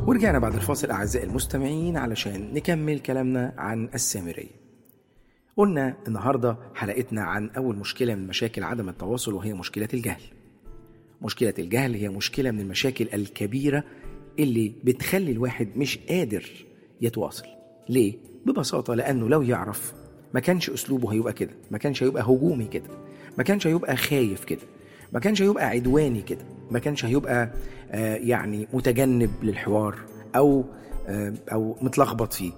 ورجعنا بعد الفاصل أعزائي المستمعين علشان نكمل كلامنا عن السامرية قلنا النهاردة حلقتنا عن أول مشكلة من مشاكل عدم التواصل وهي مشكلة الجهل مشكلة الجهل هي مشكلة من المشاكل الكبيرة اللي بتخلي الواحد مش قادر يتواصل ليه؟ ببساطة لأنه لو يعرف ما كانش أسلوبه هيبقى كده ما كانش هيبقى هجومي كده ما كانش هيبقى خايف كده ما كانش هيبقى عدواني كده ما كانش هيبقى آه يعني متجنب للحوار أو آه أو متلخبط فيه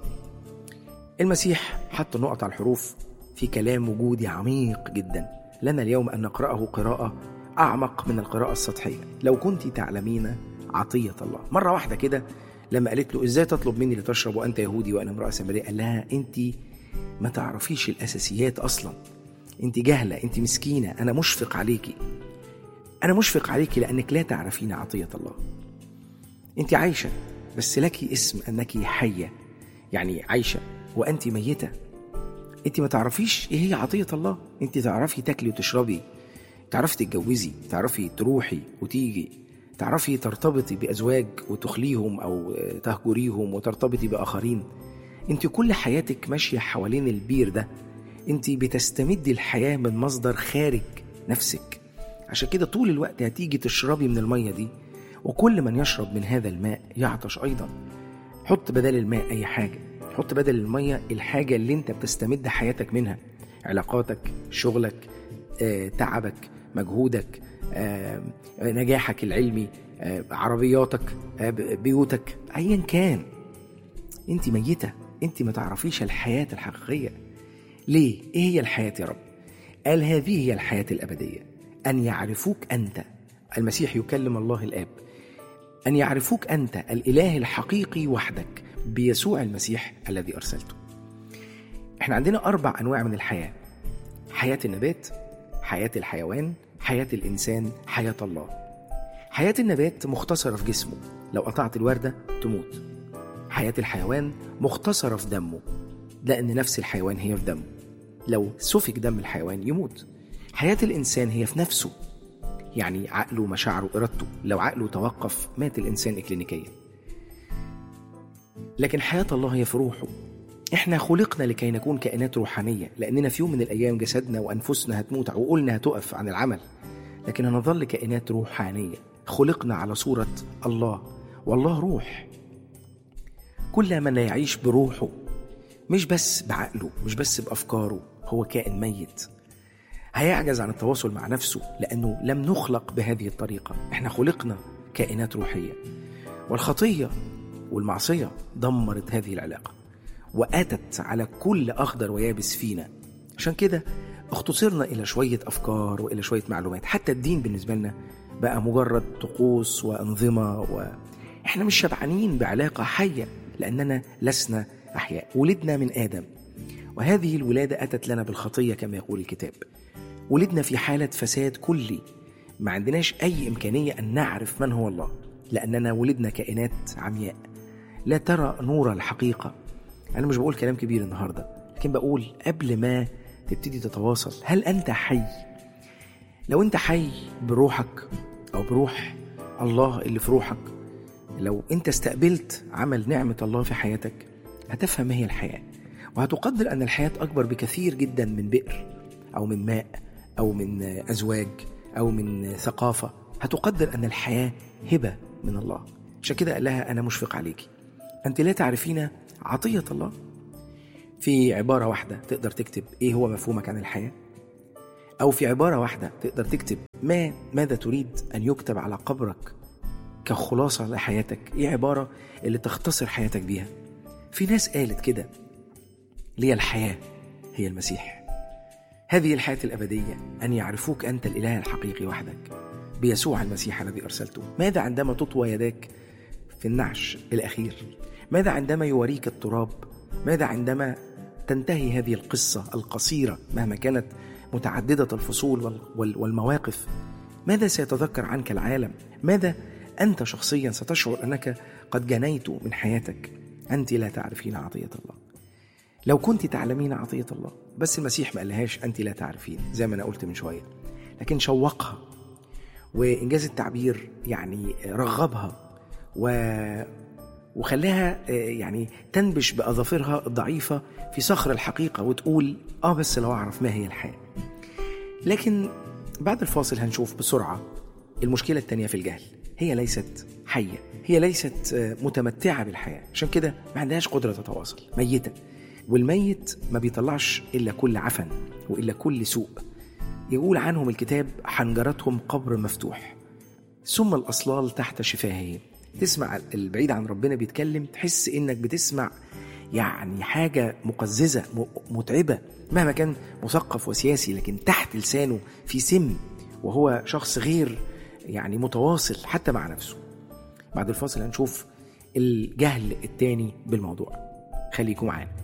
المسيح حط نقط على الحروف في كلام وجودي عميق جدا لنا اليوم أن نقرأه قراءة أعمق من القراءة السطحية لو كنت تعلمين عطية الله مرة واحدة كده لما قالت له إزاي تطلب مني لتشرب وأنت يهودي وأنا امرأة سامرية قال لها أنت ما تعرفيش الأساسيات أصلا أنت جهلة أنت مسكينة أنا مشفق عليكي أنا مشفق عليكي لأنك لا تعرفين عطية الله أنت عايشة بس لك اسم أنك حية يعني عايشة وأنت ميتة أنت ما تعرفيش إيه هي عطية الله أنت تعرفي تاكلي وتشربي تعرفي تتجوزي تعرفي تروحي وتيجي تعرفي ترتبطي بأزواج وتخليهم أو تهجريهم وترتبطي بآخرين أنت كل حياتك ماشية حوالين البير ده أنت بتستمدي الحياة من مصدر خارج نفسك عشان كده طول الوقت هتيجي تشربي من المية دي وكل من يشرب من هذا الماء يعطش أيضا حط بدل الماء أي حاجة حط بدل المية الحاجة اللي انت بتستمد حياتك منها علاقاتك شغلك آه، تعبك مجهودك آه، نجاحك العلمي آه، عربياتك آه، بيوتك ايا كان انت ميتة انت ما تعرفيش الحياة الحقيقية ليه؟ ايه هي الحياة يا رب؟ قال هذه هي الحياة الأبدية أن يعرفوك أنت المسيح يكلم الله الآب أن يعرفوك أنت الإله الحقيقي وحدك بيسوع المسيح الذي أرسلته احنا عندنا أربع أنواع من الحياة حياة النبات حياة الحيوان حياة الإنسان حياة الله حياة النبات مختصرة في جسمه لو قطعت الوردة تموت حياة الحيوان مختصرة في دمه لأن نفس الحيوان هي في دمه لو سفك دم الحيوان يموت حياة الإنسان هي في نفسه يعني عقله مشاعره إرادته لو عقله توقف مات الإنسان إكلينيكيا لكن حياة الله هي في روحه احنا خلقنا لكي نكون كائنات روحانية لأننا في يوم من الأيام جسدنا وأنفسنا هتموت عقولنا هتقف عن العمل لكن هنظل كائنات روحانية خلقنا على صورة الله والله روح كل من لا يعيش بروحه مش بس بعقله مش بس بأفكاره هو كائن ميت هيعجز عن التواصل مع نفسه لأنه لم نخلق بهذه الطريقة احنا خلقنا كائنات روحية والخطية والمعصية دمرت هذه العلاقة وأتت على كل أخضر ويابس فينا عشان كده اختصرنا إلى شوية أفكار وإلى شوية معلومات حتى الدين بالنسبة لنا بقى مجرد طقوس وأنظمة و... إحنا مش شبعانين بعلاقة حية لأننا لسنا أحياء ولدنا من آدم وهذه الولادة أتت لنا بالخطية كما يقول الكتاب ولدنا في حالة فساد كلي ما عندناش أي إمكانية أن نعرف من هو الله لأننا ولدنا كائنات عمياء لا ترى نور الحقيقة أنا مش بقول كلام كبير النهاردة لكن بقول قبل ما تبتدي تتواصل هل أنت حي؟ لو أنت حي بروحك أو بروح الله اللي في روحك لو أنت استقبلت عمل نعمة الله في حياتك هتفهم ما هي الحياة وهتقدر أن الحياة أكبر بكثير جدا من بئر أو من ماء أو من أزواج أو من ثقافة هتقدر أن الحياة هبة من الله عشان كده قال لها أنا مشفق عليكي أنت لا تعرفين عطية الله في عبارة واحدة تقدر تكتب إيه هو مفهومك عن الحياة أو في عبارة واحدة تقدر تكتب ما ماذا تريد أن يكتب على قبرك كخلاصة لحياتك إيه عبارة اللي تختصر حياتك بيها في ناس قالت كده لي الحياة هي المسيح هذه الحياة الأبدية أن يعرفوك أنت الإله الحقيقي وحدك بيسوع المسيح الذي أرسلته ماذا عندما تطوى يداك في النعش الأخير ماذا عندما يوريك التراب ماذا عندما تنتهي هذه القصة القصيرة مهما كانت متعددة الفصول والمواقف ماذا سيتذكر عنك العالم ماذا أنت شخصيا ستشعر أنك قد جنيت من حياتك أنت لا تعرفين عطية الله لو كنت تعلمين عطية الله بس المسيح ما قالهاش أنت لا تعرفين زي ما أنا قلت من شوية لكن شوقها وإنجاز التعبير يعني رغبها و وخلاها آه، يعني تنبش بأظافرها الضعيفة في صخر الحقيقة وتقول آه بس لو أعرف ما هي الحياة لكن بعد الفاصل هنشوف بسرعة المشكلة التانية في الجهل هي ليست حية هي ليست آه، متمتعة بالحياة عشان كده ما عندهاش قدرة تتواصل ميتة والميت ما بيطلعش إلا كل عفن وإلا كل سوء يقول عنهم الكتاب حنجرتهم قبر مفتوح ثم الأصلال تحت شفاههم تسمع البعيد عن ربنا بيتكلم تحس إنك بتسمع يعني حاجة مقززة م- متعبة مهما كان مثقف وسياسي لكن تحت لسانه في سم وهو شخص غير يعني متواصل حتى مع نفسه بعد الفاصل هنشوف الجهل التاني بالموضوع خليكم معانا